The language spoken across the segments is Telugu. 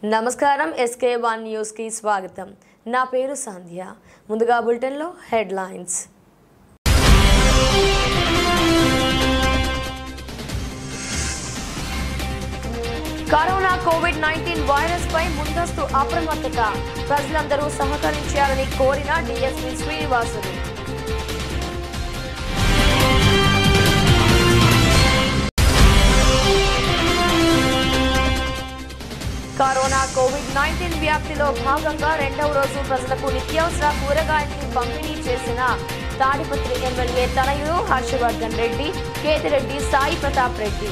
నమస్కారం ఎస్కే వన్ న్యూస్కి స్వాగతం నా పేరు సంధ్య ముందుగా బులెటిన్లో headlines corona covid nineteen virus పై ముందస్తు అప్రమత్తత ప్రజలందరూ సహకరించాలని కోరిన DSP Srinivasulu corona covid nineteen వ్యాప్తిలో భాగంగా రెండవ రోజు ప్రజలకు నిత్యావసర కూరగాయల్ని పంపిణీ చేసిన తాడిపత్రి ఎమ్మెల్యే తనయుడు హర్షవర్ధన్ రెడ్డి కేతిరెడ్డి సాయి ప్రతాప్ రెడ్డి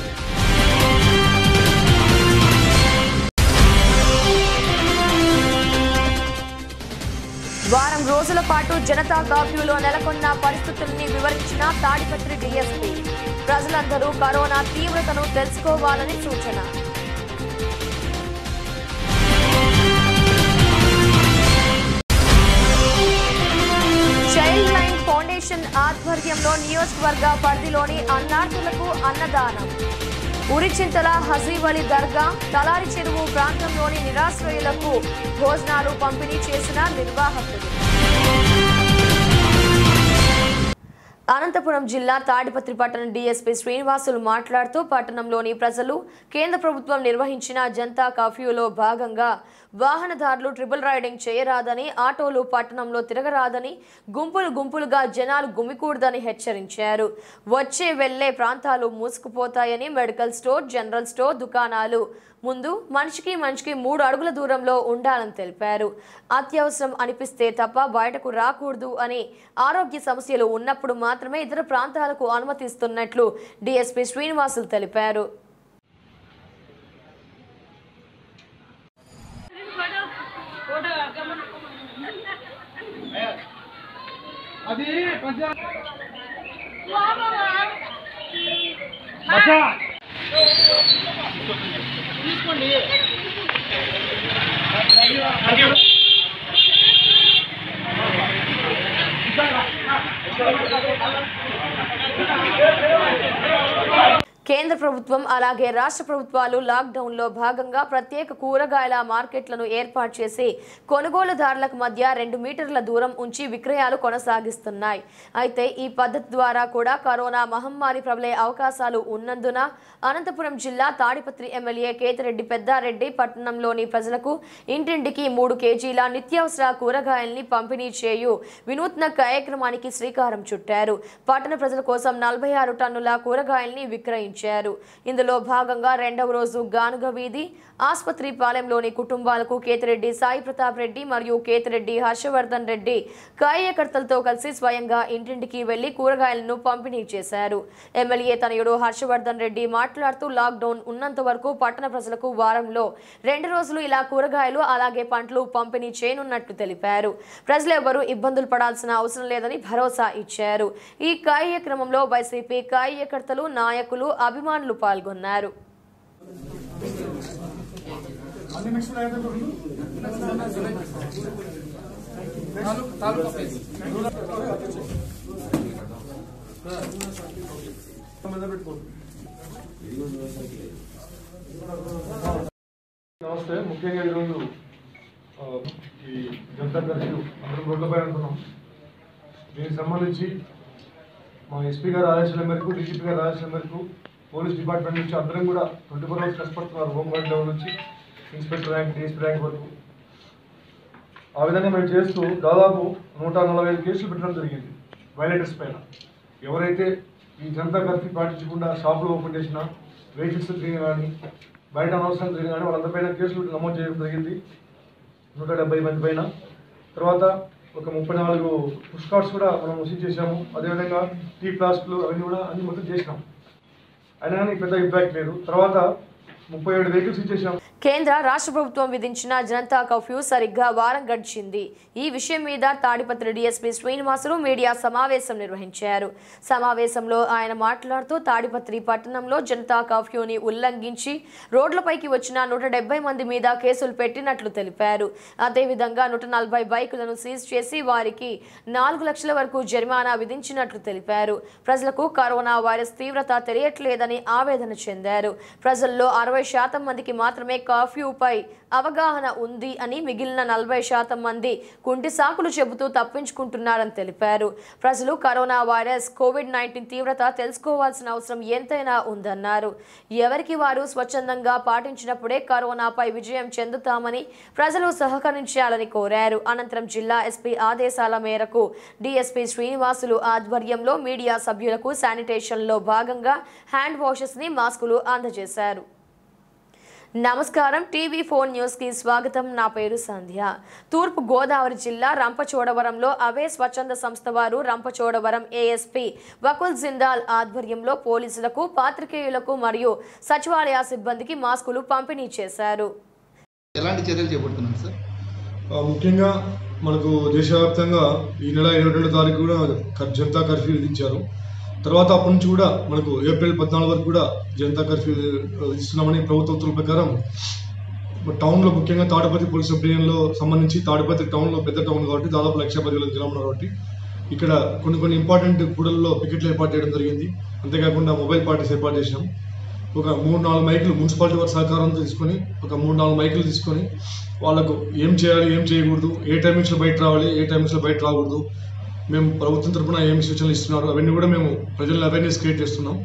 వారం రోజుల పాటు జనతా కర్ఫ్యూలో నెలకొన్న పరిస్థితుల్ని వివరించిన తాడిపత్రి డీఎస్పీ ప్రజలందరూ కరోనా తీవ్రతను తెలుసుకోవాలని సూచన చైల్డ్ లైన్ ఫౌండేషన్ ఆధ్వర్యంలో నియోజకవర్గ పరిధిలోని అన్నార్థులకు అన్నదానం ఉరిచింతల హజీవలి దర్గా తలారి చెరువు ప్రాంతంలోని నిరాశ్రయులకు భోజనాలు పంపిణీ చేసిన నిర్వాహకులు అనంతపురం జిల్లా తాడిపత్రి పట్టణ డీఎస్పీ శ్రీనివాసులు మాట్లాడుతూ పట్టణంలోని ప్రజలు కేంద్ర ప్రభుత్వం నిర్వహించిన జనతా కర్ఫ్యూలో భాగంగా వాహనదారులు ట్రిపుల్ రైడింగ్ చేయరాదని ఆటోలు పట్టణంలో తిరగరాదని గుంపులు గుంపులుగా జనాలు గుమికూడదని హెచ్చరించారు వచ్చే వెళ్లే ప్రాంతాలు మూసుకుపోతాయని మెడికల్ స్టోర్ జనరల్ స్టోర్ దుకాణాలు ముందు మనిషికి మనిషికి మూడు అడుగుల దూరంలో ఉండాలని తెలిపారు అత్యవసరం అనిపిస్తే తప్ప బయటకు రాకూడదు అని ఆరోగ్య సమస్యలు ఉన్నప్పుడు మాత్రమే ఇతర ప్రాంతాలకు అనుమతిస్తున్నట్లు డీఎస్పీ శ్రీనివాసులు తెలిపారు అది కొంచెం బసా. తీసుకోండి కేంద్ర ప్రభుత్వం అలాగే రాష్ట్ర ప్రభుత్వాలు లాక్డౌన్లో భాగంగా ప్రత్యేక కూరగాయల మార్కెట్లను ఏర్పాటు చేసి కొనుగోలుదారులకు మధ్య రెండు మీటర్ల దూరం ఉంచి విక్రయాలు కొనసాగిస్తున్నాయి అయితే ఈ పద్ధతి ద్వారా కూడా కరోనా మహమ్మారి ప్రబలే అవకాశాలు ఉన్నందున అనంతపురం జిల్లా తాడిపత్రి ఎమ్మెల్యే కేతిరెడ్డి పెద్దారెడ్డి పట్టణంలోని ప్రజలకు ఇంటింటికి మూడు కేజీల నిత్యావసర కూరగాయల్ని పంపిణీ చేయు వినూత్న కార్యక్రమానికి శ్రీకారం చుట్టారు పట్టణ ప్రజల కోసం నలభై ఆరు టన్నుల కూరగాయల్ని విక్రయించారు ఇందులో భాగంగా రెండవ రోజు గానుగ వీధి ఆసుపత్రి పాలెంలోని కుటుంబాలకు కేతిరెడ్డి సాయి ప్రతాప్ రెడ్డి మరియు కేతిరెడ్డి హర్షవర్ధన్ రెడ్డి కార్యకర్తలతో కలిసి స్వయంగా ఇంటింటికి వెళ్లి కూరగాయలను పంపిణీ చేశారు ఎమ్మెల్యే తనయుడు హర్షవర్ధన్ రెడ్డి మాట్లాడుతూ లాక్డౌన్ ఉన్నంత వరకు పట్టణ ప్రజలకు వారంలో రెండు రోజులు ఇలా కూరగాయలు అలాగే పంటలు పంపిణీ చేయనున్నట్లు తెలిపారు ప్రజలెవరూ ఇబ్బందులు పడాల్సిన అవసరం లేదని భరోసా ఇచ్చారు ఈ కార్యక్రమంలో వైసీపీ కార్యకర్తలు నాయకులు అభిమానులు పాల్గొన్నారు అన్ని మిక్స్డ్ అయితే తాలూకు తాలూకా ప్లేస్ మీద పెట్టుకో నమస్తే ముఖ్యంగా ఈరోజు ఆ, ఈ జనతా కర్ఫ్యూ అందరం రోడ్లపై ఉంటున్నాం దీనికి సంబంధించి మా ఎస్పీ గారి ఆదేశాల మేరకు డీజీపీ గారి ఆదేశాల మేరకు పోలీస్ డిపార్ట్మెంట్ నుంచి అందరం కూడా ట్వంటీ ఫోర్ అవర్స్ కష్టపడుతున్నారు హోంగార్డ్ లెవెల్ నుంచి ఇన్స్పెక్టర్ ర్యాంక్ డిఎస్పీ ర్యాంక్ వరకు ఆ విధంగా మేము చేస్తూ దాదాపు నూట నలభై ఐదు కేసులు పెట్టడం జరిగింది వైలేటర్స్ పైన ఎవరైతే ఈ జనతా కర్ఫ్యూ పాటించకుండా షాపులు ఓపెన్ చేసినా వెహికల్స్ తిరిగిన కానీ బయట అనవసరం తిరిగిన కానీ వాళ్ళందరిపైన కేసులు నమోదు చేయడం జరిగింది నూట డెబ్బై మంది పైన తర్వాత ఒక ముప్పై నాలుగు పుష్ కార్డ్స్ కూడా మనం సీజ్ చేసాము అదేవిధంగా టీ ఫ్లాస్క్లు అవన్నీ కూడా అన్ని మొత్తం చేసినాం అయినా కానీ పెద్ద ఇంపాక్ట్ లేదు తర్వాత ముప్పై ఏడు వెహికల్స్ సీజ్ చేసాము కేంద్ర రాష్ట్ర ప్రభుత్వం విధించిన జనతా కర్ఫ్యూ సరిగ్గా వారం గడిచింది ఈ విషయం మీద తాడిపత్రి డీఎస్పీ శ్రీనివాసులు మీడియా సమావేశం నిర్వహించారు సమావేశంలో ఆయన మాట్లాడుతూ తాడిపత్రి పట్టణంలో జనతా కర్ఫ్యూని ఉల్లంఘించి రోడ్లపైకి వచ్చిన నూట డెబ్బై మంది మీద కేసులు పెట్టినట్లు తెలిపారు అదేవిధంగా నూట నలభై బైకులను సీజ్ చేసి వారికి నాలుగు లక్షల వరకు జరిమానా విధించినట్లు తెలిపారు ప్రజలకు కరోనా వైరస్ తీవ్రత తెలియట్లేదని ఆవేదన చెందారు ప్రజల్లో అరవై శాతం మందికి మాత్రమే కర్ఫ్యూపై అవగాహన ఉంది అని మిగిలిన నలభై శాతం మంది కుంటి సాకులు చెబుతూ తప్పించుకుంటున్నారని తెలిపారు ప్రజలు కరోనా వైరస్ కోవిడ్ నైన్టీన్ తీవ్రత తెలుసుకోవాల్సిన అవసరం ఎంతైనా ఉందన్నారు ఎవరికి వారు స్వచ్ఛందంగా పాటించినప్పుడే కరోనాపై విజయం చెందుతామని ప్రజలు సహకరించాలని కోరారు అనంతరం జిల్లా ఎస్పీ ఆదేశాల మేరకు డిఎస్పీ శ్రీనివాసులు ఆధ్వర్యంలో మీడియా సభ్యులకు శానిటేషన్లో భాగంగా హ్యాండ్ వాషెస్ ని మాస్కులు అందజేశారు నమస్కారం టీవీ ఫోన్ న్యూస్ కి స్వాగతం నా పేరు సంధ్య తూర్పు గోదావరి జిల్లా రంపచోడవరంలో అవే స్వచ్ఛంద సంస్థ వారు రంపచోడవరం ఏఎస్పీ వకుల్ జిందాల్ ఆధ్వర్యంలో పోలీసులకు పాత్రికేయులకు మరియు సచివాలయ సిబ్బందికి మాస్కులు పంపిణీ చేశారు ఎలాంటి చర్యలు చేపడుతున్నాం సార్ ఆ, ముఖ్యంగా మనకు దేశవ్యాప్తంగా ఈ నెల ఇరవై రెండో తారీఖు కూడా కర్- జనతా కర్ఫ్యూ విధించారు తర్వాత అప్పటి నుంచి కూడా మనకు ఏప్రిల్ పద్నాలుగు వరకు కూడా జనతా కర్ఫ్యూ విధిస్తున్నామని ప్రభుత్వ ఉత్తర్వుల ప్రకారం టౌన్లో ముఖ్యంగా తాడపత్రి పోలీస్ సబ్ డివిజన్లో సంబంధించి తాడపత్రి టౌన్లో పెద్ద టౌన్ కాబట్టి దాదాపు లక్ష పదివేల జనం ఉన్నారు కాబట్టి ఇక్కడ కొన్ని కొన్ని ఇంపార్టెంట్ కూడల్లో పికెట్లు ఏర్పాటు చేయడం జరిగింది అంతేకాకుండా మొబైల్ పార్టీస్ ఏర్పాటు చేసినాం ఒక మూడు నాలుగు మైకులు మున్సిపాలిటీ వారి సహకారంతో తీసుకొని ఒక మూడు నాలుగు మైకులు తీసుకొని వాళ్ళకు ఏం చేయాలి ఏం చేయకూడదు ఏ టైమింగ్స్లో బయట రావాలి ఏ టైమింగ్స్లో బయట రాకూడదు మేము ప్రభుత్వం తరపున ఏమి సూచనలు ఇస్తున్నారు అవన్నీ కూడా మేము ప్రజలను అవేర్నెస్ క్రియేట్ చేస్తున్నాం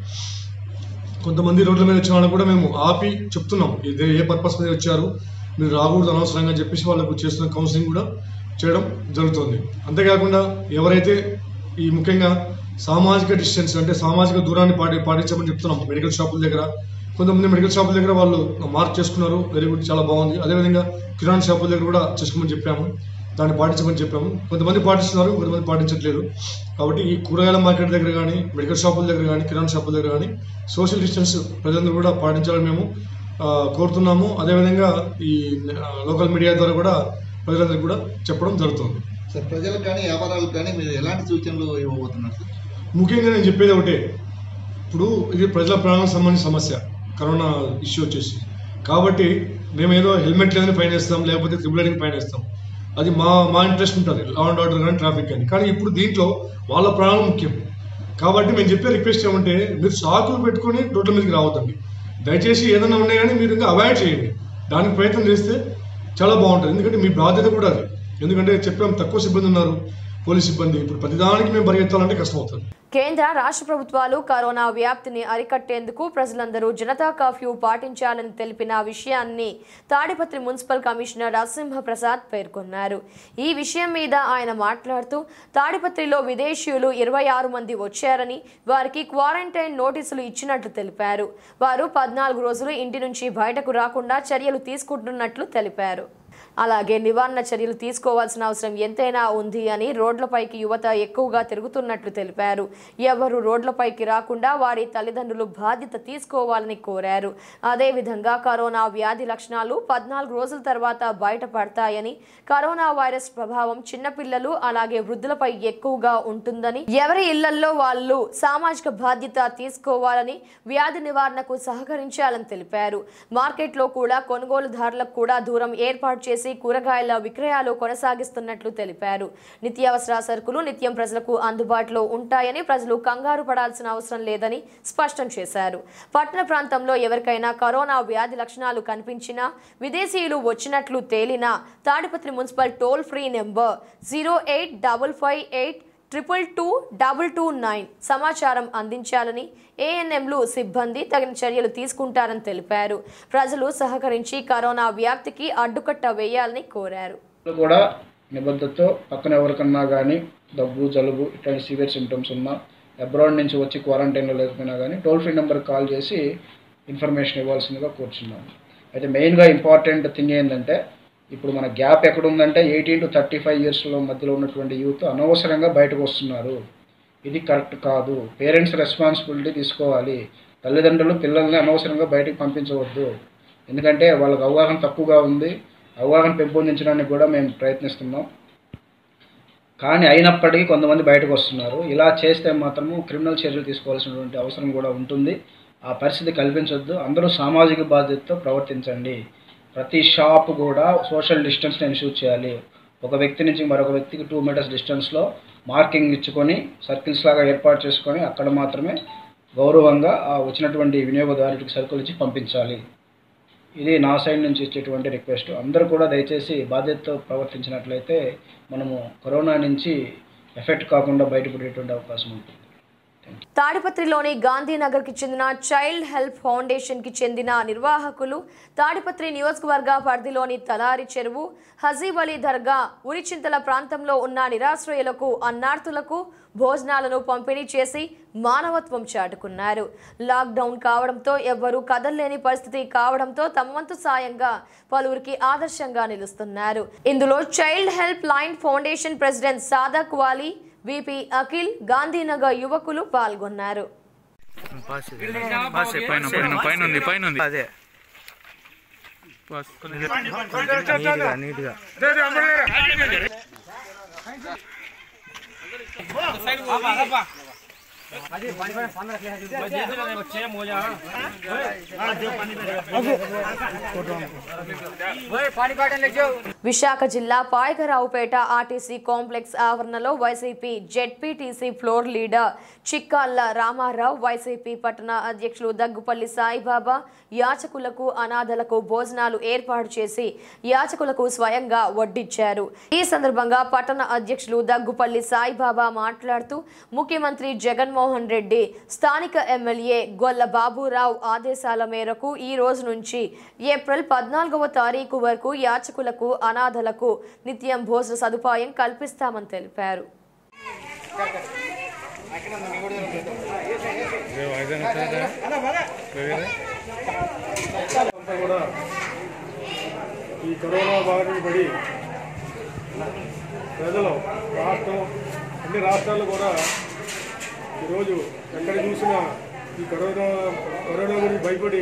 కొంతమంది రోడ్ల మీద వచ్చిన వాళ్ళకు కూడా మేము ఆపి చెప్తున్నాం ఇది ఏ పర్పస్ మీద వచ్చారు మీరు రాకూడదు అనవసరంగా చెప్పేసి వాళ్ళకు చేస్తున్న కౌన్సిలింగ్ కూడా చేయడం జరుగుతుంది అంతేకాకుండా ఎవరైతే ఈ ముఖ్యంగా సామాజిక డిస్టెన్స్ అంటే సామాజిక దూరాన్ని పాటి పాటించమని చెప్తున్నాం మెడికల్ షాపుల దగ్గర కొంతమంది మెడికల్ షాపుల దగ్గర వాళ్ళు మార్క్ చేసుకున్నారు వెరీ గుడ్ చాలా బాగుంది అదేవిధంగా కిరాణా షాపుల దగ్గర కూడా చేసుకోమని చెప్పాము దాన్ని పాటించమని చెప్పాము కొంతమంది పాటిస్తున్నారు కొంతమంది పాటించట్లేదు కాబట్టి ఈ కూరగాయల మార్కెట్ దగ్గర కానీ మెడికల్ షాపుల దగ్గర కానీ కిరాణా షాపుల దగ్గర కానీ సోషల్ డిస్టెన్స్ ప్రజలందరూ కూడా పాటించాలని మేము ఆ, కోరుతున్నాము అదేవిధంగా ఈ ఆ, లోకల్ మీడియా ద్వారా కూడా ప్రజలందరికీ కూడా చెప్పడం జరుగుతుంది సార్ ప్రజలకు కానీ వ్యాపారాలకు కానీ మీరు ఎలాంటి సూచనలు ఇవ్వబోతున్నారు సార్ ముఖ్యంగా నేను చెప్పేది ఒకటే ఇప్పుడు ఇది ప్రజల ప్రాణాలకు సంబంధించిన సమస్య కరోనా ఇష్యూ వచ్చేసి కాబట్టి మేమేదో హెల్మెట్ లేదని ఫైన్ వేస్తాం లేకపోతే త్రిబుల్ రైడింగ్ ఫైన్ వేస్తాం అది మా మా ఇంట్రెస్ట్ ఉంటుంది లా అండ్ ఆర్డర్ కానీ ట్రాఫిక్ కానీ కానీ ఇప్పుడు దీంట్లో వాళ్ళ ప్రాణాలు ముఖ్యం కాబట్టి మేము చెప్పే రిక్వెస్ట్ ఏమంటే మీరు సాకులు పెట్టుకొని రోడ్ల మీదకి రావద్దండి దయచేసి ఏదైనా ఉన్నాయి కానీ మీరు ఇంకా అవాయిడ్ చేయండి దానికి ప్రయత్నం చేస్తే చాలా బాగుంటుంది ఎందుకంటే మీ బాధ్యత కూడా అది ఎందుకంటే చెప్పాం తక్కువ సిబ్బంది ఉన్నారు పోలీస్ సిబ్బంది ఇప్పుడు ప్రతిదానికి మేము పరిగెత్తాలంటే కష్టం అవుతుంది కేంద్ర రాష్ట్ర ప్రభుత్వాలు కరోనా వ్యాప్తిని అరికట్టేందుకు ప్రజలందరూ జనతా కర్ఫ్యూ పాటించాలని తెలిపిన విషయాన్ని తాడిపత్రి మున్సిపల్ కమిషనర్ నరసింహ ప్రసాద్ పేర్కొన్నారు ఈ విషయం మీద ఆయన మాట్లాడుతూ తాడిపత్రిలో విదేశీయులు ఇరవై ఆరు మంది వచ్చారని వారికి క్వారంటైన్ నోటీసులు ఇచ్చినట్లు తెలిపారు వారు పద్నాలుగు రోజులు ఇంటి నుంచి బయటకు రాకుండా చర్యలు తీసుకుంటున్నట్లు తెలిపారు అలాగే నివారణ చర్యలు తీసుకోవాల్సిన అవసరం ఎంతైనా ఉంది అని రోడ్లపైకి యువత ఎక్కువగా తిరుగుతున్నట్లు తెలిపారు ఎవరు రోడ్లపైకి రాకుండా వారి తల్లిదండ్రులు బాధ్యత తీసుకోవాలని కోరారు అదేవిధంగా కరోనా వ్యాధి లక్షణాలు పద్నాలుగు రోజుల తర్వాత బయటపడతాయని కరోనా వైరస్ ప్రభావం చిన్నపిల్లలు అలాగే వృద్ధులపై ఎక్కువగా ఉంటుందని ఎవరి ఇళ్లల్లో వాళ్ళు సామాజిక బాధ్యత తీసుకోవాలని వ్యాధి నివారణకు సహకరించాలని తెలిపారు మార్కెట్లో కూడా కొనుగోలుదారులకు కూడా దూరం ఏర్పాటు చేసి కూరగాయల విక్రయాలు కొనసాగిస్తున్నట్లు తెలిపారు నిత్యావసర సరుకులు నిత్యం ప్రజలకు అందుబాటులో ఉంటాయని ప్రజలు కంగారు పడాల్సిన అవసరం లేదని స్పష్టం చేశారు పట్టణ ప్రాంతంలో ఎవరికైనా కరోనా వ్యాధి లక్షణాలు కనిపించినా విదేశీయులు వచ్చినట్లు తేలినా Tadipatri municipal toll free number zero eight double five eight triple two double two nine సమాచారం అందించాలని ఏఎన్ఎంలు సిబ్బంది తగిన చర్యలు తీసుకుంటారని తెలిపారు ప్రజలు సహకరించి కరోనా వ్యాప్తికి అడ్డుకట్ట వేయాలని కోరారు కూడా నిబద్ధతతో పక్కన ఎవరికన్నా కానీ దగ్గు జలుబు ఇట్లాంటి సివియర్ సిమ్టమ్స్ ఉన్నా అబ్రాడ్ నుంచి వచ్చి క్వారంటైన్లో లేకపోయినా కానీ టోల్ ఫ్రీ నెంబర్కి కాల్ చేసి ఇన్ఫర్మేషన్ ఇవ్వాల్సిందిగా కూర్చున్నాము అయితే మెయిన్గా ఇంపార్టెంట్ థింగ్ ఏంటంటే ఇప్పుడు మన గ్యాప్ ఎక్కడ ఉందంటే ఎయిటీన్ టు థర్టీ ఫైవ్ ఇయర్స్లో మధ్యలో ఉన్నటువంటి యూత్ అనవసరంగా బయటకు వస్తున్నారు ఇది కరెక్ట్ కాదు పేరెంట్స్ రెస్పాన్సిబిలిటీ తీసుకోవాలి తల్లిదండ్రులు పిల్లల్ని అనవసరంగా బయటకు పంపించవద్దు ఎందుకంటే వాళ్ళకి అవగాహన తక్కువగా ఉంది అవగాహన పెంపొందించడానికి కూడా మేము ప్రయత్నిస్తున్నాం కానీ అయినప్పటికీ కొంతమంది బయటకు వస్తున్నారు ఇలా చేస్తే మాత్రము క్రిమినల్ చర్యలు తీసుకోవాల్సినటువంటి అవసరం కూడా ఉంటుంది ఆ పరిస్థితి కల్పించొద్దు అందరూ సామాజిక బాధ్యతతో ప్రవర్తించండి ప్రతి షాప్ కూడా సోషల్ డిస్టెన్స్ని ఎన్షూర్ చేయాలి ఒక వ్యక్తి నుంచి మరొక వ్యక్తికి టూ మీటర్స్ డిస్టెన్స్లో మార్కింగ్ ఇచ్చుకొని సర్కిల్స్ లాగా ఏర్పాటు చేసుకొని అక్కడ మాత్రమే గౌరవంగా ఆ వచ్చినటువంటి వినియోగదారుడికి సరుకులు ఇచ్చి పంపించాలి ఇది నా సైడ్ నుంచి ఇచ్చేటువంటి రిక్వెస్ట్ అందరూ కూడా దయచేసి బాధ్యతతో ప్రవర్తించినట్లయితే మనము కరోనా నుంచి ఎఫెక్ట్ కాకుండా బయటపడేటువంటి అవకాశం ఉంటుంది తాడిపత్రిలోని గాంధీనగర్కి చెందిన చైల్డ్ హెల్ప్ ఫౌండేషన్కి చెందిన నిర్వాహకులు తాడిపత్రి నియోజకవర్గ పరిధిలోని తలారి చెరువు హజీబ్ అలీ దర్గా ఉరిచింతల ప్రాంతంలో ఉన్న నిరాశ్రయులకు అన్నార్థులకు భోజనాలను పంపిణీ చేసి మానవత్వం చాటుకున్నారు లాక్డౌన్ కావడంతో ఎవ్వరూ కదల్లేని పరిస్థితి కావడంతో తమ వంతు సాయంగా పలువురికి ఆదర్శంగా నిలుస్తున్నారు ఇందులో child help line foundation president Sadak Vali VP Akhil Gandhinagar యువకులు పాల్గొన్నారు పైన పైన పైన ఉంది పైన ఉంది అదే నీట్గా నీట్గా విశాఖ జిల్లా పాయకరావుపేట ఆర్టీసీ కాంప్లెక్స్ ఆవరణలో YCP ZPTC floor leader Chikkala Ramarao YCP పట్టణ అధ్యక్షులు దగ్గుపల్లి సాయిబాబా యాచకులకు అనాథలకు భోజనాలు ఏర్పాటు చేసి యాచకులకు స్వయంగా వడ్డించారు ఈ సందర్భంగా పట్టణ అధ్యక్షులు దగ్గుపల్లి సాయిబాబా మాట్లాడుతూ ముఖ్యమంత్రి జగన్మోహన్ రెడ్డి స్థానిక ఎమ్మెల్యే గొల్ల బాబురావు ఆదేశాల మేరకు ఈ రోజు నుంచి ఏప్రిల్ పద్నాలుగవ తారీఖు వరకు యాచకులకు అనాథలకు నిత్యం భోజన సదుపాయం కల్పిస్తామని తెలిపారు అంతా కూడా ఈ కరోనా బారిన పడి ప్రజలు రాష్ట్రం అన్ని రాష్ట్రాల్లో కూడా ఈరోజు ఎక్కడ చూసినా ఈ కరోనా కరోనా గురించి భయపడి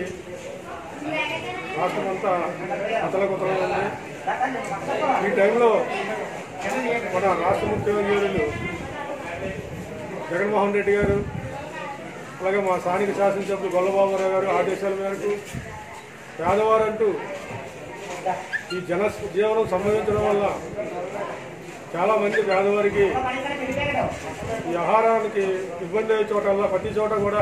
రాష్ట్రం అంతా అతలకుతలం ఉంది ఈ టైంలో మన రాష్ట్ర ముఖ్యమంత్రులు జగన్మోహన్ రెడ్డి గారు అలాగే మా స్థానిక శాసనసభ్యులు గొల్లబాబురావు గారు ఆదేశాల మేరకు పేదవారంటూ ఈ జన జీవనం సంభవించడం వల్ల చాలామంది పేదవారికి ఈ ఆహారానికి ఇబ్బంది అయ్యే చోటల్లా ప్రతి చోట కూడా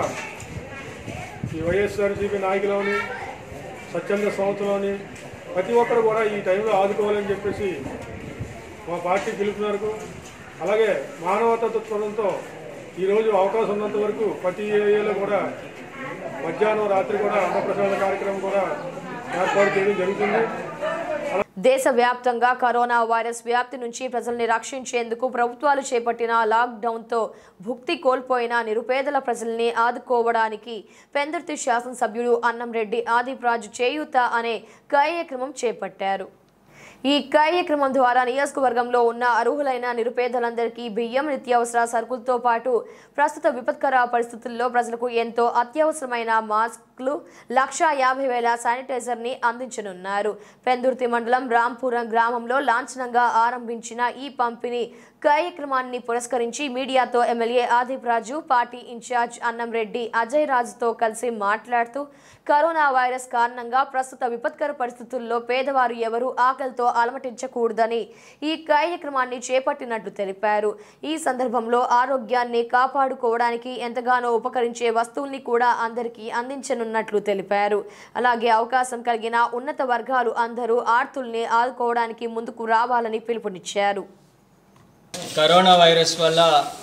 ఈ వైఎస్ఆర్సీపీ నాయకులని స్వచ్ఛంద సంస్థలోని ప్రతి ఒక్కరు కూడా ఈ టైంలో ఆదుకోవాలని చెప్పేసి మా పార్టీ పిలుపు మేరకు అలాగే మానవతా దృక్పథంతో ఈరోజు అవకాశం ఉన్నంత వరకు ప్రతి ఏరియాలో కూడా మధ్యాహ్నం రాత్రి కూడా అన్నప్రసాద కార్యక్రమం కూడా ఏర్పాటు చేయడం జరుగుతుంది దేశవ్యాప్తంగా కరోనా వైరస్ వ్యాప్తి నుంచి ప్రజల్ని రక్షించేందుకు ప్రభుత్వాలు చేపట్టిన లాక్డౌన్తో భుక్తి కోల్పోయిన నిరుపేదల ప్రజల్ని ఆదుకోవడానికి పెందుర్తి శాసనసభ్యుడు అన్నంరెడ్డి ఆదిప్రాజు చేయూత అనే కార్యక్రమం చేపట్టారు ఈ కార్యక్రమం ద్వారా నియోజకవర్గంలో ఉన్న అర్హులైన నిరుపేదలందరికీ బియ్యం నిత్యావసర సరుకులతో పాటు ప్రస్తుత విపత్కర పరిస్థితుల్లో ప్రజలకు ఎంతో అత్యవసరమైన మాస్క్లు లక్షా యాభై వేల శానిటైజర్ని అందించనున్నారు పెందుర్తి మండలం రాంపురం గ్రామంలో లాంఛనంగా ఆరంభించిన ఈ పంపిణీ కార్యక్రమాన్ని పురస్కరించి మీడియాతో MLA Adeep Raju party in charge Annamreddy Ajay రాజుతో కలిసి మాట్లాడుతూ కరోనా వైరస్ కారణంగా ప్రస్తుత విపత్కర పరిస్థితుల్లో పేదవారు ఎవరూ ఆకలితో అలమటించకూడదని ఈ కార్యక్రమాన్ని చేపట్టినట్లు తెలిపారు ఈ సందర్భంలో ఆరోగ్యాన్ని కాపాడుకోవడానికి ఎంతగానో ఉపకరించే వస్తువుల్ని కూడా అందరికీ అందించనున్నట్లు తెలిపారు అలాగే అవకాశం కలిగిన ఉన్నత వర్గాలు అందరూ ఆర్తుల్ని ఆదుకోవడానికి ముందుకు రావాలని పిలుపునిచ్చారు కరోనా వైరస్ వల్ల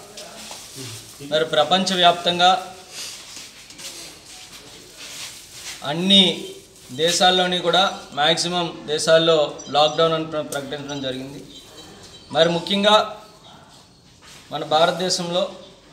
మరి ప్రపంచవ్యాప్తంగా అన్ని దేశాల్లోని కూడా మ్యాక్సిమం దేశాల్లో లాక్డౌన్ అని ప్ర- ప్రకటించడం జరిగింది మరి ముఖ్యంగా మన భారతదేశంలో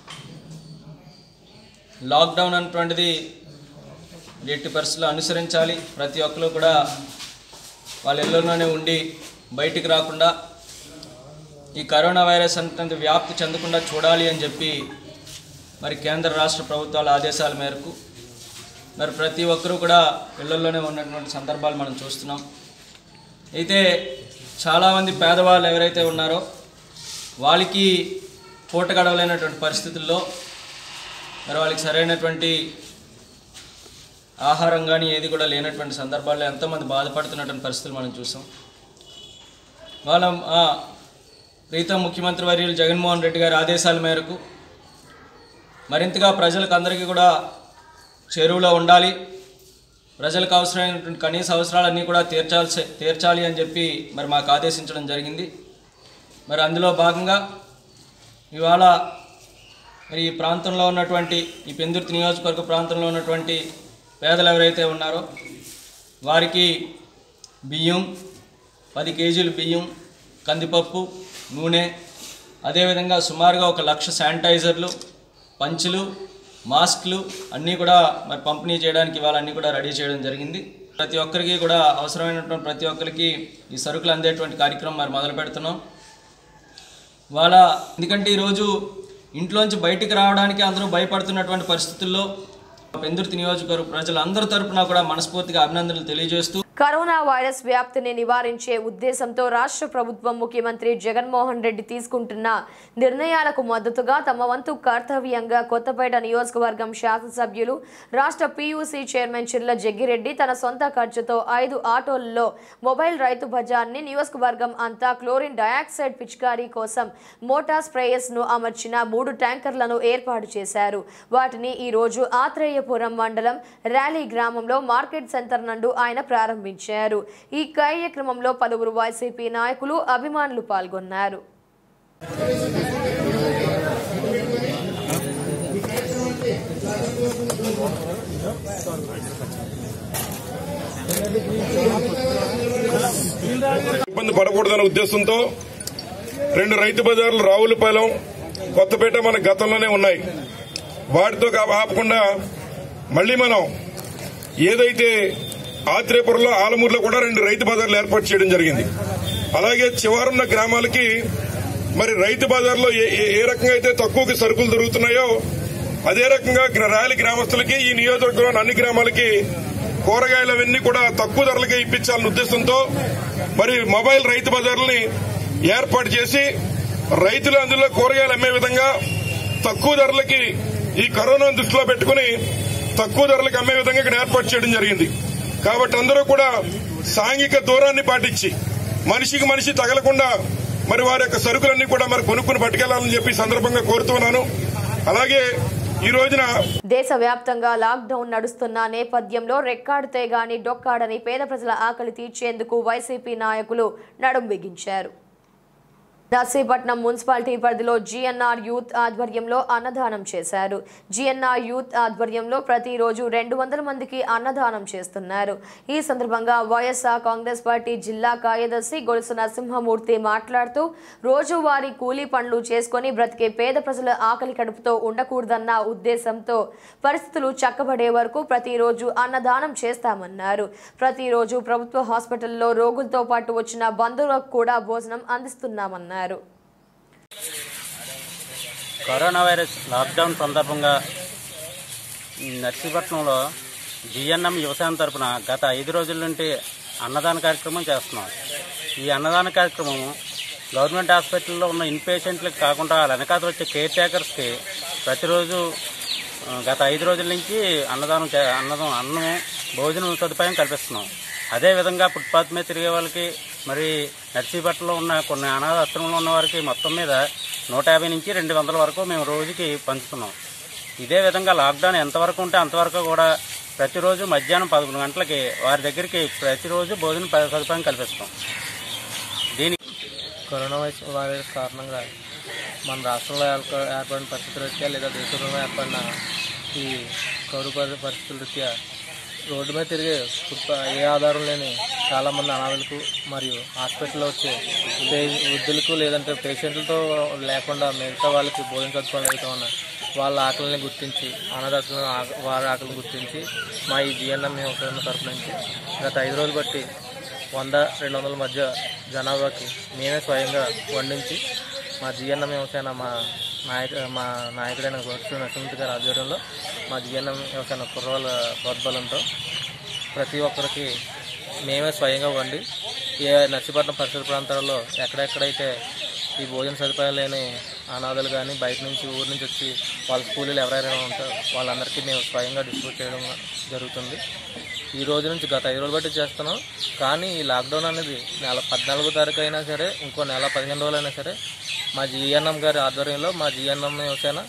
లాక్డౌన్ అనేటువంటిది ఎట్టి పరిస్థితుల్లో అనుసరించాలి ప్రతి ఒక్కరు కూడా వాళ్ళ ఇళ్ళలోనే ఉండి బయటికి రాకుండా ఈ కరోనా వైరస్ అంతంత వ్యాప్తి చెందకుండా చూడాలి అని చెప్పి మరి కేంద్ర రాష్ట్ర ప్రభుత్వాల ఆదేశాల మేరకు మరి ప్రతి ఒక్కరూ కూడా ఇళ్లలోనే ఉన్నటువంటి సందర్భాలు మనం చూస్తున్నాం అయితే చాలామంది పేదవాళ్ళు ఎవరైతే ఉన్నారో వాళ్ళకి పూట గడవలేనటువంటి పరిస్థితుల్లో మరి వాళ్ళకి సరైనటువంటి ఆహారం కానీ ఏది కూడా లేనటువంటి సందర్భాల్లో ఎంతోమంది బాధపడుతున్నటువంటి పరిస్థితులు మనం చూసాం వాళ్ళ ఆ, ప్రీతం ముఖ్యమంత్రి వర్యులు జగన్మోహన్ రెడ్డి గారి ఆదేశాల మేరకు మరింతగా ప్రజలకు అందరికీ కూడా చేరువలో ఉండాలి ప్రజలకు అవసరమైనటువంటి కనీస అవసరాలన్నీ కూడా తీర్చాల్సి తీర్చాలి అని చెప్పి మరి మాకు ఆదేశించడం జరిగింది మరి అందులో భాగంగా ఇవాళ మరి ఈ ప్రాంతంలో ఉన్నటువంటి ఈ పెందుర్తి నియోజకవర్గ ప్రాంతంలో ఉన్నటువంటి పేదలు ఎవరైతే ఉన్నారో వారికి బియ్యం పది కేజీలు బియ్యం కందిపప్పు నూనె అదేవిధంగా సుమారుగా ఒక లక్ష శానిటైజర్లు పంచులు మాస్క్లు అన్నీ కూడా మరి పంపిణీ చేయడానికి ఇవాళ అన్నీ కూడా రెడీ చేయడం జరిగింది ప్రతి ఒక్కరికి కూడా అవసరమైనటువంటి ప్రతి ఒక్కరికి ఈ సరుకులు అందేటువంటి కార్యక్రమం మరి మొదలు పెడుతున్నాం వాళ్ళ ఎందుకంటే ఈరోజు ఇంట్లోంచి బయటికి రావడానికి అందరూ భయపడుతున్నటువంటి పరిస్థితుల్లో పెందుర్తి నియోజకవర్గ ప్రజలందరి తరపున కూడా మనస్ఫూర్తిగా అభినందనలు తెలియజేస్తూ కరోనా వైరస్ వ్యాప్తిని నివారించే ఉద్దేశంతో రాష్ట్ర ప్రభుత్వం ముఖ్యమంత్రి జగన్మోహన్ రెడ్డి తీసుకుంటున్న నిర్ణయాలకు మద్దతుగా తమ వంతు కర్తవ్యంగా కొత్తపేట నియోజకవర్గం శాసనసభ్యులు రాష్ట్ర పీయూసీ చైర్మన్ చిర్ల జగ్గిరెడ్డి తన సొంత ఖర్చుతో ఐదు ఆటోల్లో మొబైల్ రైతు బజార్ని నియోజకవర్గం అంతా క్లోరిన్ డయాక్సైడ్ పిచికారీ కోసం మోటార్ స్ప్రేయర్స్ ను అమర్చిన మూడు ట్యాంకర్లను ఏర్పాటు చేశారు వాటిని ఈ రోజు ఆత్రేయపురం మండలం ర్యాలీ గ్రామంలో మార్కెట్ సెంటర్ నందు ఆయన ప్రారంభించారు ఈ కార్యక్రమంలో పలువురు వైసీపీ నాయకులు అభిమానులు పాల్గొన్నారు ఇబ్బంది పడకూడదనే ఉద్దేశంతో రెండు రైతు బజార్లు రావులపాలెం కొత్తపేట మన గతంలోనే ఉన్నాయి వాటితో కా- ఆపకుండా మళ్ళీ మనం ఏదైతే ఆత్రేపురంలో ఆలమూరులో కూడా రెండు రైతు బజార్లు ఏర్పాటు చేయడం జరిగింది అలాగే చివరున్న గ్రామాలకి మరి రైతు బజార్లో ఏ ఏ- ఏ రకంగా అయితే తక్కువకి సరుకులు దొరుకుతున్నాయో అదే రకంగా గ్ర- ర్యాలీ గ్రామస్తులకి ఈ నియోజకవర్గంలోని అన్ని గ్రామాలకి కూరగాయలు అవన్నీ కూడా తక్కువ ధరలకే ఇప్పించాలనే ఉద్దేశంతో మరి మొబైల్ రైతు బజార్లని ఏర్పాటు చేసి రైతులు అందులో కూరగాయలు అమ్మే విధంగా తక్కువ ధరలకి ఈ కరోనా దృష్టిలో పెట్టుకుని తక్కువ ధరలకు అమ్మే విధంగా ఇక్కడ ఏర్పాటు చేయడం జరిగింది కాబట్టి అందరూ కూడా సాంఘిక దూరాన్ని పాటించి మనిషికి మనిషి తగలకుండా మరి వారి యొక్క సరుకులన్నీ కూడా మరి కొనుక్కుని పట్టుకెళ్లాలని చెప్పి ఈ సందర్భంగా కోరుతున్నాను అలాగే ఈ రోజున దేశవ్యాప్తంగా లాక్డౌన్ నడుస్తున్న నేపథ్యంలో రెక్కాడితే గాని డొక్కాడని పేద ప్రజల ఆకలి తీర్చేందుకు వైసీపీ నాయకులు నడుం బిగించారు నర్సీపట్నం మున్సిపాలిటీ పరిధిలో జిఎన్ఆర్ యూత్ ఆధ్వర్యంలో అన్నదానం చేశారు జిఎన్ఆర్ యూత్ ఆధ్వర్యంలో ప్రతిరోజు రెండు వందల మందికి అన్నదానం చేస్తున్నారు ఈ సందర్భంగా వైఎస్ఆర్ కాంగ్రెస్ పార్టీ జిల్లా కార్యదర్శి గొలుసు నరసింహమూర్తి మాట్లాడుతూ రోజువారీ కూలీ పనులు చేసుకొని బ్రతికే పేద ప్రజల ఆకలి కడుపుతో ఉండకూడదన్న ఉద్దేశంతో పరిస్థితులు చక్కబడే వరకు ప్రతిరోజు అన్నదానం చేస్తామన్నారు ప్రతిరోజు ప్రభుత్వ హాస్పిటల్లో రోగులతో పాటు వచ్చిన బంధువులకు కూడా భోజనం అందిస్తున్నామన్నారు కరోనా వైరస్ లాక్డౌన్ సందర్భంగా నర్సీపట్నంలో జిఎన్ఎం యువసేన తరపున గత ఐదు రోజుల నుండి అన్నదాన కార్యక్రమం చేస్తున్నాం ఈ అన్నదాన కార్యక్రమం గవర్నమెంట్ హాస్పిటల్లో ఉన్న ఇన్ పేషెంట్లకు కాకుండా వాళ్ళ వెనకాతలు వచ్చే కేర్ టేకర్స్కి ప్రతిరోజు ఆ, గత ఐదు రోజుల నుంచి అన్నదానం చే- అన్నదం అన్నం భోజనం సదుపాయం కల్పిస్తున్నాం అదేవిధంగా ఫుట్పాత్ మీద తిరిగే వాళ్ళకి మరి నర్సీపట్నంలో ఉన్న కొన్ని అనాథాశ్రమంలో ఉన్న వారికి మొత్తం మీద నూట యాభై నుంచి రెండు వందల వరకు మేము రోజుకి పంచుతున్నాం ఇదే విధంగా లాక్డౌన్ ఎంతవరకు ఉంటే అంతవరకు కూడా ప్రతిరోజు మధ్యాహ్నం పదకొండు గంటలకి వారి దగ్గరికి ప్రతిరోజు భోజన ప- సదుపాయం కల్పిస్తాం దీనికి కరోనా వైరస్ వైరస్ కారణంగా మన రాష్ట్రంలో ఏర్ప- ఏర్పడిన పరిస్థితుల రీత్యా లేదా దేశంలో ఏర్పడిన ఈ కరువు పరి- పరిస్థితుల రీత్యా రోడ్డు మీద తిరిగే ఫుట్- ఏ ఆధారం లేని చాలామంది అనాథులకు మరియు హాస్పిటల్లో వచ్చే పే వృద్ధులకు లేదంటే పేషెంట్లతో లేకుండా మిగతా వాళ్ళకి భోజన సదుపాయాలు అయితే ఉన్న వాళ్ళ ఆకలిని గుర్తించి అనాథాశ్రమం ఆ- వారి ఆకలిని గుర్తించి మా ఈ జిఎన్ఎం వ్యవసాయం తరపు నుంచి గత ఐదు రోజులు బట్టి వంద రెండు వందల మధ్య జనాభాకి మేమే స్వయంగా వండించి మా జిఎన్ఎం వ్యవసాయ మా నాయక మా నాయకుడైన గోష్ఠి నరసింహ గారి ఆధ్వర్యంలో మా జిఎన్ఎం వ్యవసాయ కుర్రవాళ్ళ ప్రోద్బలంతో ప్రతి ఒక్కరికి మేమే స్వయంగా వండి ఏ నర్సీపట్నం పరిసర ప్రాంతాల్లో ఎక్కడెక్కడైతే ఈ భోజన సదుపాయాలు లేని అనాథలు కానీ బయట నుంచి ఊరి నుంచి వచ్చి వాళ్ళ స్కూళ్ళు ఎవరైనా ఉంటారో వాళ్ళందరికీ మేము స్వయంగా డిస్ట్రిబ్యూట్ చేయడం జరుగుతుంది ఈ రోజు నుంచి గత ఐదు రోజులు బట్టి చేస్తున్నాం కానీ ఈ లాక్డౌన్ అనేది నెల పద్నాలుగో తారీఖు అయినా సరే ఇంకో నెల పదిహేను రోజులు అయినా సరే మా జిఎన్ఎం గారి ఆధ్వర్యంలో మా జిఎన్ఎం యువసేన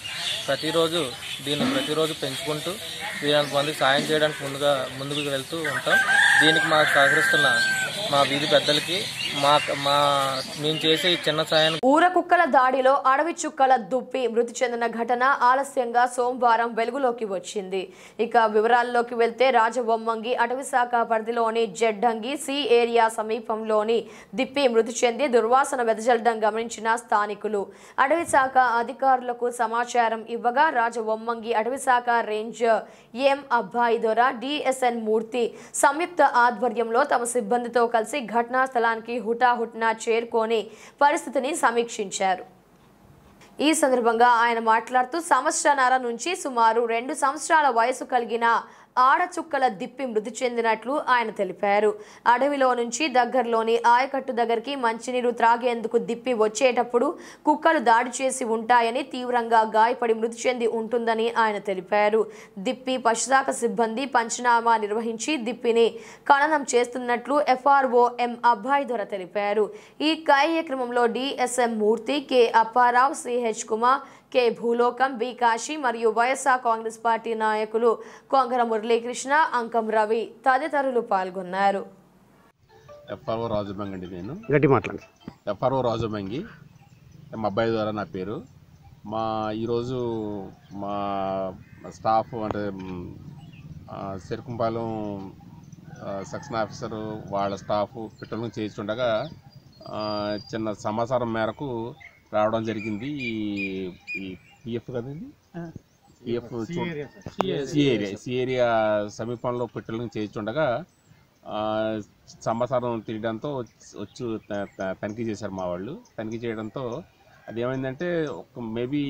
ప్రతిరోజు దీన్ని ప్రతిరోజు పెంచుకుంటూ వీరంత మందికి సాయం చేయడానికి ముందుగా ముందుకు వెళ్తూ ఉంటాం దీనికి మాకు సహకరిస్తున్న మా వీధి పెద్దలకి మా మా మేము చేసే ఈ చిన్న సాయానికి ఊర కుక్కల దాడిలో అడవి చుక్కల దుప్పి మృతి చెందిన ఘటన ఆలస్యంగా సోమవారం వెలుగులోకి వచ్చింది ఇక వివరాల్లోకి వెళ్తే రాజబొమ్మంగి అటవీ శాఖ పరిధిలోని జడ్డంగి సి ఏరియా సమీపంలోని దిప్పి మృతి చెంది దుర్వాసన వెదజల్లడం గమనించిన స్థానికులు అటవీ శాఖ అధికారులకు సమాచారం ఇవ్వగా రాజబొమ్మంగి అటవీ శాఖ రేంజర్ ఎం అబ్బాయి దొర డిఎస్ఎన్ మూర్తి సంయుక్త ఆధ్వర్యంలో తమ సిబ్బందితో కలిసి ఘటనా స్థలానికి హుటాహుటిన చేరుకొని పరిస్థితిని సమీక్షించారు ఈ సందర్భంగా ఆయన మాట్లాడుతూ సంవత్సరాల నుంచి సుమారు రెండు సంవత్సరాల వయసు కలిగిన ఆడచుక్కల దిప్పి మృతి చెందినట్లు ఆయన తెలిపారు అడవిలో నుంచి దగ్గరలోని ఆయకట్టు దగ్గరికి మంచినీరు త్రాగేందుకు దిప్పి వచ్చేటప్పుడు కుక్కలు దాడి చేసి ఉంటాయని తీవ్రంగా గాయపడి మృతి చెంది ఉంటుందని ఆయన తెలిపారు దిప్పి పశుశాఖ సిబ్బంది పంచనామా నిర్వహించి దిప్పిని ఖననం చేస్తున్నట్లు ఎఫ్ఆర్ఓ ఎం అబ్బాయి దొర తెలిపారు ఈ కార్యక్రమంలో DSM Murthy K Apparao CH Kumar K Bhulokam B Kasi మరియు వైఎస్ఆర్ కాంగ్రెస్ పార్టీ నాయకులు కొంగర మురళీకృష్ణ అంకం రవి తదితరులు పాల్గొన్నారు ఎఫ్ఆర్ఓ రాజుబంగి అండి నేను గట్టి మాట్లాడండి ఎఫ్ఆర్ఓ రాజుబంగి మా అబ్బాయి ద్వారా నా పేరు మా ఈరోజు మా స్టాఫ్ అంటే మ్, ఆ, సెరుకుంపాలెం ఆ, సెక్షన్ ఆఫీసరు వాళ్ళ స్టాఫ్ పెట్రోలింగ్ చేస్తుండగా ఆ, చిన్న సమాచారం మేరకు రావడం జరిగింది ఈ ఈ పిఎఫ్ కదండి PF C area C area సమీపంలో పెట్రోలింగ్ చేస్తుండగా ఆ, సమాచారం తెలియడంతో వచ్చి త- త- తనిఖీ చేశారు మా వాళ్ళు తనిఖీ చేయడంతో అది ఏమైందంటే ఒక మేబీ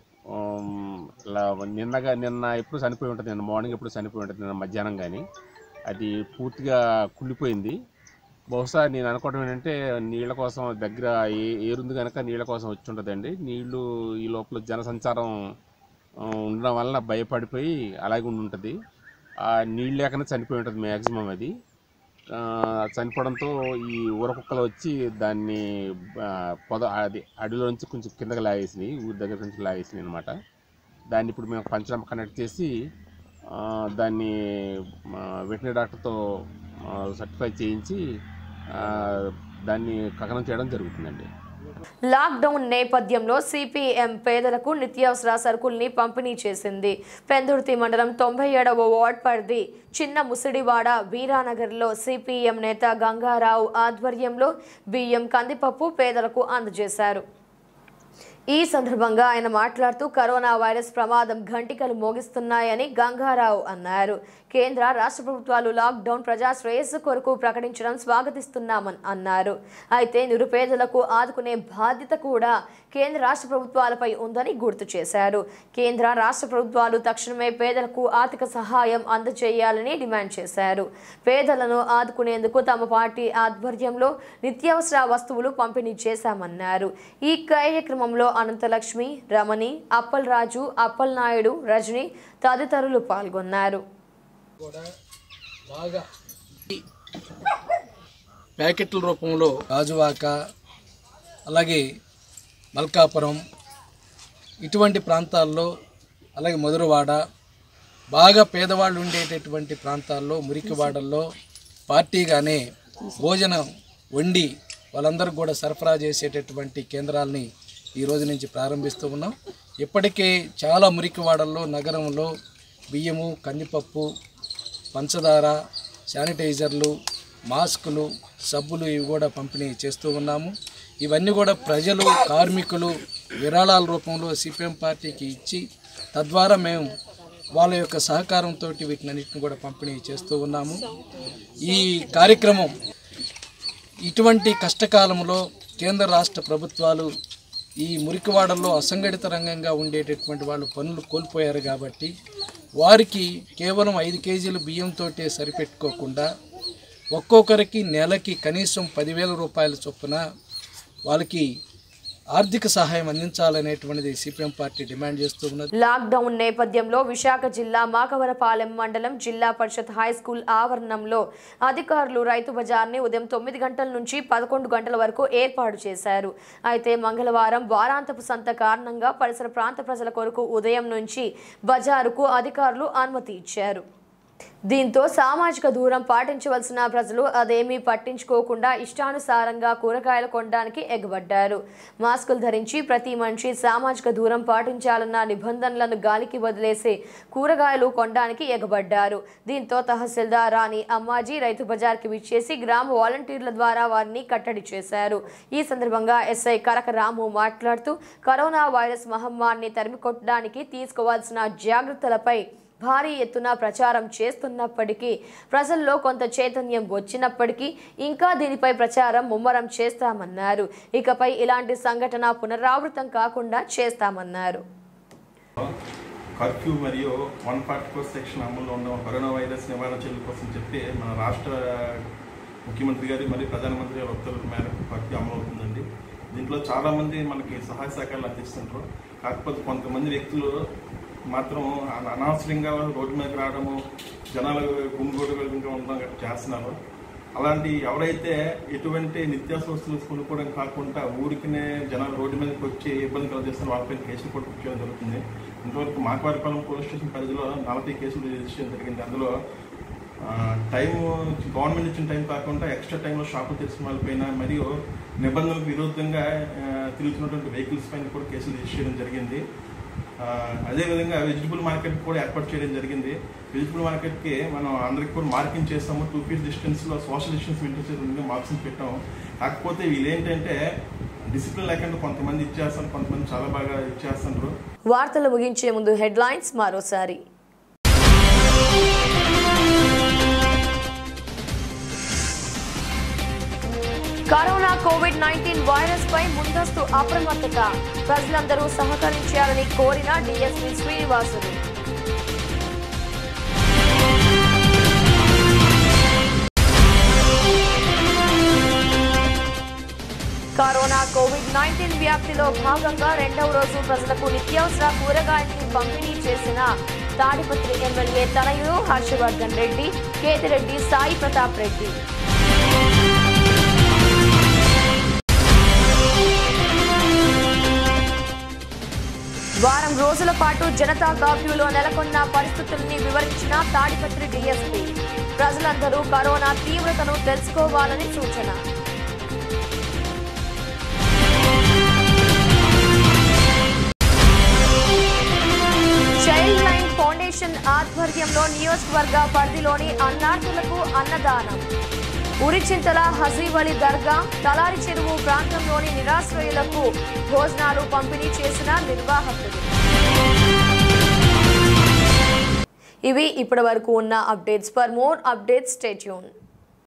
నిన్నగా నిన్న ఎప్పుడు చనిపోయి ఉంటుంది నిన్న మార్నింగ్ ఎప్పుడు చనిపోయి ఉంటుంది నిన్న మధ్యాహ్నం కానీ అది పూర్తిగా కుళ్ళిపోయింది బహుశా నేను అనుకోవడం ఏంటంటే నీళ్ళ కోసం దగ్గర ఏ ఏరుంది కనుక నీళ్ళ కోసం వచ్చి ఉంటుందండి నీళ్లు ఈ లోపల జనసంచారం ఆ, ఉండడం వలన భయపడిపోయి అలాగే ఉండి ఉంటుంది ఆ నీళ్ళు లేకనే చనిపోయి ఉంటుంది మ్యాక్సిమం అది ఆ, చనిపోవడంతో ఈ ఊరకుక్కలు వచ్చి దాన్ని ఆ, పొద అది అడవిలో నుంచి కొంచెం కిందకి లాగేసినాయి ఊరి దగ్గర నుంచి లాగేసినాయి అనమాట దాన్ని ఇప్పుడు మేము పంచనామా కనెక్ట్ చేసి ఆ, దాన్ని వెటనరీ డాక్టర్తో సర్టిఫై చేయించి ఆ, దాన్ని కథనం చేయడం జరుగుతుందండి లాక్డౌన్ నేపథ్యంలో సిపిఎం పేదలకు నిత్యావసర సరుకుల్ని పంపిణీ చేసింది పెందుర్తి మండలం తొంభై ఏడవ వార్డ్ పరిధి చిన్న ముసిడివాడ వీరానగర్లో సిపిఎం నేత గంగారావు ఆధ్వర్యంలో బియ్యం కందిపప్పు పేదలకు అందజేశారు ఈ సందర్భంగా ఆయన మాట్లాడుతూ కరోనా వైరస్ ప్రమాదం ఘంటికలు మోగిస్తున్నాయని గంగారావు అన్నారు కేంద్ర రాష్ట్ర ప్రభుత్వాలు లాక్డౌన్ ప్రజా శ్రేయస్సు కొరకు ప్రకటించడం స్వాగతిస్తున్నామని అన్నారు అయితే నిరుపేదలకు ఆదుకునే బాధ్యత కూడా కేంద్ర రాష్ట్ర ప్రభుత్వాలపై ఉందని గుర్తు చేశారు కేంద్ర రాష్ట్ర ప్రభుత్వాలు తక్షణమే పేదలకు ఆర్థిక సహాయం అందజేయాలని డిమాండ్ చేశారు పేదలను ఆదుకునేందుకు తమ పార్టీ ఆధ్వర్యంలో నిత్యావసర వస్తువులు పంపిణీ చేశామన్నారు ఈ కార్యక్రమంలో అనంతలక్ష్మి రమణి అప్పలరాజు అప్పలనాయుడు రజని తదితరులు పాల్గొన్నారు కూడా బాగా ప్యాకెట్ల రూపంలో గాజువాక అలాగే మల్కాపురం ఇటువంటి ప్రాంతాల్లో అలాగే మధురవాడ బాగా పేదవాళ్ళు ఉండేటటువంటి ప్రాంతాల్లో మురికివాడల్లో పార్టీగానే భోజనం వండి వాళ్ళందరూ కూడా సరఫరా చేసేటటువంటి కేంద్రాలని ఈ రోజు నుంచి ప్రారంభిస్తూ ఉన్నాం ఇప్పటికే చాలా మురికివాడల్లో నగరంలో బియ్యము కందిపప్పు పంచదార శానిటైజర్లు మాస్కులు సబ్బులు ఇవి కూడా పంపిణీ చేస్తూ ఉన్నాము ఇవన్నీ కూడా ప్రజలు కార్మికులు విరాళాల రూపంలో సిపిఎం పార్టీకి ఇచ్చి తద్వారా మేము వాళ్ళ యొక్క సహకారంతో వీటినన్నిటిని కూడా పంపిణీ చేస్తూ ఉన్నాము ఈ కార్యక్రమం ఇటువంటి కష్టకాలంలో కేంద్ర రాష్ట్ర ప్రభుత్వాలు ఈ మురికివాడల్లో అసంఘటిత రంగంగా ఉండేటటువంటి వాళ్ళు పనులు కోల్పోయారు కాబట్టి వారికి కేవలం ఐదు కేజీల బియ్యంతో సరిపెట్టుకోకుండా ఒక్కొక్కరికి నెలకి కనీసం పదివేల రూపాయల చొప్పున వాళ్ళకి ఆర్థిక సహాయం అందించాలనేటువంటిది సిపిఎం పార్టీ డిమాండ్ చేస్తూ ఉన్నది లాక్డౌన్ నేపథ్యంలో విశాఖ జిల్లా మాకవరపాలెం మండలం జిల్లా పరిషత్ హై స్కూల్ ఆవరణంలో అధికారులు రైతు బజార్ని ఉదయం తొమ్మిది గంటల నుంచి పదకొండు గంటల వరకు ఏర్పాటు చేశారు అయితే మంగళవారం వారాంతపు సంత కారణంగా పరిసర ప్రాంత ప్రజల కొరకు ఉదయం నుంచి బజారుకు అధికారులు అనుమతి ఇచ్చారు దీంతో సామాజిక దూరం పాటించవలసిన ప్రజలు అదేమీ పట్టించుకోకుండా ఇష్టానుసారంగా కూరగాయలు కొనడానికి ఎగబడ్డారు మాస్కులు ధరించి ప్రతి మనిషి సామాజిక దూరం పాటించాలన్న నిబంధనలను గాలికి వదిలేసి కూరగాయలు కొనడానికి ఎగబడ్డారు దీంతో తహసీల్దార్ రాణి అమ్మాజీ రైతు బజార్కి విచ్చేసి గ్రామ వాలంటీర్ల ద్వారా వారిని కట్టడి చేశారు ఈ సందర్భంగా ఎస్ఐ కరక రాము మాట్లాడుతూ కరోనా వైరస్ మహమ్మారిని తరిమికొట్టడానికి తీసుకోవాల్సిన జాగ్రత్తలపై భారీ ఎత్తున ప్రచారం చేస్తున్నప్పటికీ ప్రజల్లో కొంత చైతన్యం వచ్చినప్పటికీ ఇంకా దీనిపై ప్రచారం ముమ్మరం చేస్తామన్నారు ఇకపై ఇలాంటి సంఘటన పునరావృతం కాకుండా చేస్తామన్నారు కర్ఫ్యూ మరియు వన్ ఫార్టీ ఫోర్ సెక్షన్ అమల్లో ఉన్న కరోనా వైరస్ నివారణ చర్యల కోసం చెప్పి మన రాష్ట్ర ముఖ్యమంత్రి గారి మరియు ప్రధానమంత్రి గారి ఉత్తర్వుల మేరకు కర్ఫ్యూ అమలు అవుతుందండి దీంట్లో చాలామంది మనకి సహాయ సహకారాలు అందిస్తుంటారు కాకపోతే కొంతమంది వ్యక్తులు మాత్రం అన- అనవసరంగా రోడ్డు మీదకి రావడము జనాలు గుమిగూడగలిగా ఉండడం గట్రా చేస్తున్నారు అలాంటి ఎవరైతే ఎటువంటి నిత్యావసర వస్తువులు కొనుక్కోవడం కాకుండా ఊరికినే జనాలు రోడ్డు మీదకి వచ్చి ఇబ్బంది కలుగజేస్తున్న వాళ్ళపై కేసులు కూడా బుక్ చేయడం జరుగుతుంది ఇంతవరకు మాకవారిపాలెం పోలీస్ స్టేషన్ పరిధిలో నలభై కేసులు రిజిస్టర్ చేయడం జరిగింది అందులో ఆ, టైం గవర్నమెంట్ ఇచ్చిన టైం కాకుండా ఎక్స్ట్రా టైంలో షాపులు తెరిచిన వాళ్ళపైన మరియు నిబంధనలకు విరుద్ధంగా ఆ, తిరుగుతున్నటువంటి వెహికల్స్ పైన కూడా కేసులు రిజిస్టర్ చేయడం జరిగింది ఆ, అదేవిధంగా వెజిటబుల్ మార్కెట్ కూడా ఏర్పాటు చేయడం జరిగింది వెజిటబుల్ మార్కెట్కి మనం అందరికి కూడా మార్కింగ్ చేస్తాము టూ ఫీట్ డిస్టెన్స్లో సోషల్ డిస్టెన్స్ మెయింటైన్ చేయడం మార్క్స్ పెట్టాము కాకపోతే వీళ్ళు ఏంటంటే డిసిప్లిన్ లేకుండా కొంతమంది ఇచ్చేస్తారు కొంతమంది చాలా బాగా ఇచ్చేస్తున్నారు వార్తలు ముగించే ముందు హెడ్లైన్స్ మరోసారి కరోనా కోవిడ్ నైన్టీన్ వైరస్ పై ముందస్తు అప్రమత్తత ప్రజలందరూ సహకరించాలని కోరిన DSP Srinivasulu corona covid nineteen వ్యాప్తిలో భాగంగా రెండవ రోజు ప్రజలకు నిత్యావసర కూరగాయల్ని పంపిణీ చేసిన తాడిపత్రి ఎమ్మెల్యే తనయుడు హర్షవర్ధన్ రెడ్డి కేతిరెడ్డి సాయి ప్రతాప్ రెడ్డి వారం రోజుల పాటు జనతా కర్ఫ్యూలో నెలకొన్న పరిస్థితుల్ని వివరించిన తాడిపత్రి డీఎస్పీ ప్రజలందరూ కరోనా తీవ్రతను తెలుసుకోవాలని సూచన చైల్డ్ లైన్ ఫౌండేషన్ ఆధ్వర్యంలో నియోజకవర్గ పరిధిలోని అన్నార్థులకు అన్నదానం ఉరిచింతల హజీవలి దర్గా తలారి చెరువు ప్రాంతంలోని నిరాశ్రయులకు భోజనాలు పంపిణీ చేసిన నిర్వాహకులు ఇవి ఇప్పటి వరకు ఉన్న updates for more updates stay tune